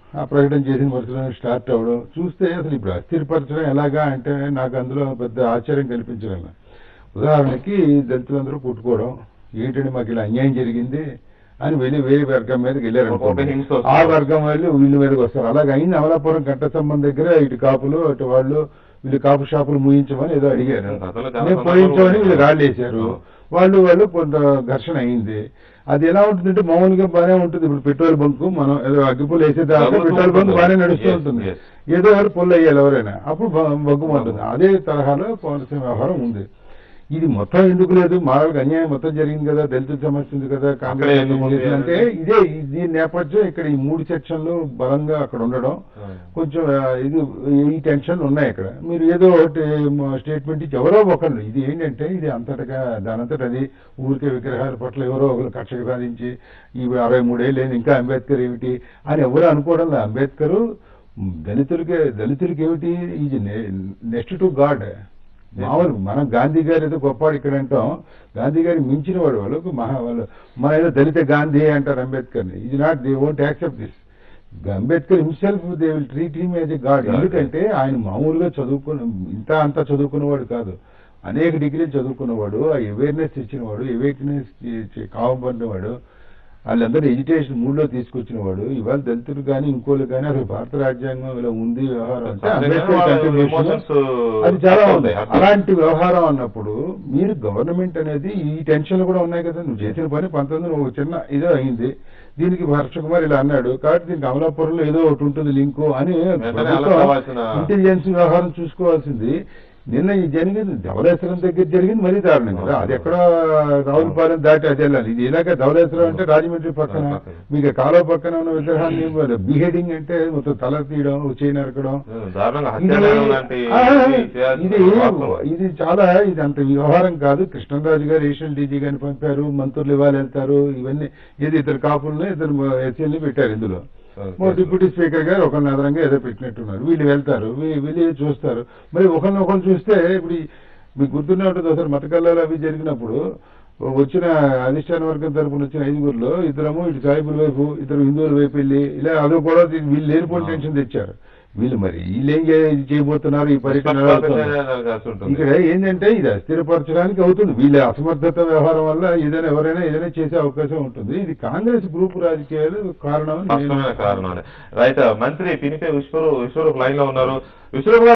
ఆ ప్రకటన చేసిన మరుసటి స్టార్ట్ అవ్వడం చూస్తే అసలు ఇప్పుడు అస్థిరపరచడం ఎలాగా అంటే నాకు అందులో పెద్ద ఆశ్చర్యం కనిపించడం లేదు. ఉదాహరణకి దళితులందరూ కొట్టుకోవడం ఏంటంటే మాకు ఇలా అన్యాయం జరిగింది అని వెళ్ళి వేరే వర్గం మీదకి వెళ్ళారు ఒక అనుకోండి. హింస ఆ వస్తుంది. వర్గం వాళ్ళు వీళ్ళ మీదకి వస్తారు అలాగే అయింది అమలాపురం కట్టస్తంభం దగ్గర ఇటు కాపులు అటు వాళ్ళు వీళ్ళు కాపు షాపులు ముయించమని ఏదో అడిగారు గతంలో చాలా నేను సందర్భాలు పోయించమని వీళ్ళు ఉన్నాయి. రాళ్ళు వేశారు ఆ. వాళ్ళు వాళ్ళు కొంత ఘర్షణ అయింది అది ఎలా ఉంటుందంటే మామూలుగా బాగానే ఉంటుంది ఇప్పుడు పెట్రోల్ బంక్ మనం ఏదో అగ్గిపుల్ వేసేదాకా తగులుతూ పెట్రోల్ బంక్ ఉంటుంది. బాగానే నడుస్తూ Yes, ఉంటుంది yes. ఏదో ఒకటి పొల్లు అయ్యాలి ఎవరైనా అప్పుడు బ- బగ్గుమంటుంది అదే తరహాలో పౌరసీమ వ్యవహారం ఉంది ఇది మొత్తం ఎందుకు లేదు మానవులకు అన్యాయం మొత్తం జరిగింది కదా దళిత సమస్య ఉంది కదా అక్కడే కాంగ్రెస్ ఎందుకు ఉంది అంటే అంటే? ఇదే ఈ- దీని నేపథ్యం ఇక్కడ ఈ మూడు సెక్షన్లు బలంగా అక్కడ ఉండడం ఆ. కొంచెం ఆ, ఇది ఈ టెన్షన్లు ఉన్నాయి ఇక్కడ మీరు ఏదో ఒకటి స్టేట్మెంట్ ఇచ్చి ఎవరో ఒకళ్ళు ఇది ఏంటంటే ఇది అంతటగా దానంతట అది ఊరికే విగ్రహాల పట్ల ఎవరో ఒకరు కక్షకు సాధించి ఈ అరవై మూడేళ్ళు ఏంది ఇంకా అంబేద్కర్ ఏమిటి అని ఎవరు అనుకోవడం లేదు అంబేద్కర్ దళితులకి దళితులకి ఏమిటి ఇది నెక్స్ట్ టు గాడ్ మామూలు మనం గాంధీ గారు ఏదో గొప్పవాడు ఇక్కడ అంటాం గాంధీ గారి మించిన వాడు వాళ్ళు మహా వాళ్ళు మన ఏదో దళిత గాంధీ అంటారు అంబేద్కర్ని ఇది not they won't accept this Ambedkar himself they will treat him as a god ఎందుకంటే ఆయన మామూలుగా చదువుకున్న ఇంత అంతా చదువుకున్నవాడు కాదు అనేక డిగ్రీలు చదువుకున్నవాడు ఆ అవేర్నెస్ ఇచ్చినవాడు అవేర్నెస్ కావబడినవాడు వాళ్ళందరూ ఎడ్యుకేషన్ మూడ్లో తీసుకొచ్చినవాడు ఇవాళ దళితులు కానీ ఇంకోళ్ళు కానీ అసలు భారత రాజ్యాంగం ఇలా ఉంది వ్యవహారం అంటే సహజంగా అంబేద్కర్ వాళ్ళ contribution emotions అది చాలా తక్కువ ఉంది ఉంటాయి. అలాంటి వ్యవహారం అన్నప్పుడు మీరు గవర్నమెంట్ అనేది ఈ టెన్షన్లు కూడా ఉన్నాయి కదా నువ్వు చేసిన పని పంతొమ్మిది నువ్వు చిన్న ఇదో అయింది దీనికి హర్ష కుమార్ ఇలా అన్నాడు కాబట్టి దీనికి అమలాపురంలో ఏదో ఒకటి ఉంటుంది లింకు అని వెంటనే అలర్ట్ అవ్వాల్సిన- ఇంటెలిజెన్స్ వ్యవహారం చూసుకోవాల్సింది నిన్న ఈ జరిగింది ధవళేశ్వరం దగ్గర జరిగింది మరీ దారుణం కదా అది ఎక్కడ రావులపాలెం దాటి అది వెళ్ళాలి ఇది ఇలాగ ధవళేశ్వరం అంటే రాజమండ్రి పక్కన పక్కన. మీకు కాలువ పక్కన ఉన్న విగ్రహాన్ని బిహెడింగ్ అంటే మొత్తం తల తీయడం చేయి నరకడం దారుణంగా ఇది హత్యాచారం లాంటి ఆ, ఇది చేయాల్సిన ఇది వాస్తవం. ఇది చాలా ఇది అంత వ్యవహారం కాదు కృష్ణరాజు గారు ఏషియన్ డీజీ గారిని పంపారు మంత్రులు ఇవ్వాలి వెళ్తారు ఇవన్నీ ఏది ఇద్దరు కాపుల్ని ఇద్దరు ఎస్ఎల్ని పెట్టారు ఇందులో ఓ డిప్యూటీ స్పీకర్ గారు ఒకరిని అదనంగా ఏదో పెట్టినట్టున్నారు వీళ్ళు వెళ్తారు వీ- వీళ్ళు చూస్తారు మరి ఒకరిని ఒకరు చూస్తే ఇప్పుడు ఈ- మీకు గుర్తునే ఉంటుంది ఒకసారి మతకల్లాలు అవి జరిగినప్పుడు వచ్చిన అధిష్టాన వర్గం తరపున వచ్చిన ఐదుగురులో ఇద్దరము ఇటు సాయిబుల వైపు ఇద్దరు హిందువుల వైపు వెళ్ళి ఇలా అదో కూడా వీళ్ళు లేనిపోయిన టెన్షన్ తెచ్చారు వీళ్ళు మరి వీళ్ళు ఏం చే- చేయబోతున్నారు ఈ పర్యటన ఎలా అవుతుంది? కాసి ఉంటుంది. ఇక్కడ ఏంటంటే ఇది అస్థిరపరచడానికి అవుతుంది వీళ్ళ అసమర్థత వ్యవహారం వల్ల ఏదైనా ఎవరైనా ఏదైనా చేసే అవకాశం ఉంటుంది ఇది కాంగ్రెస్ గ్రూప్ రాజకీయాలు కారణం అని నేను- స్పష్టమైన కారణం రైట్ మంత్రి పినిపే విశ్వరూప్ విశ్వరూప్ లైన్ లో ఉన్నారు విశ్వరూప్ గారు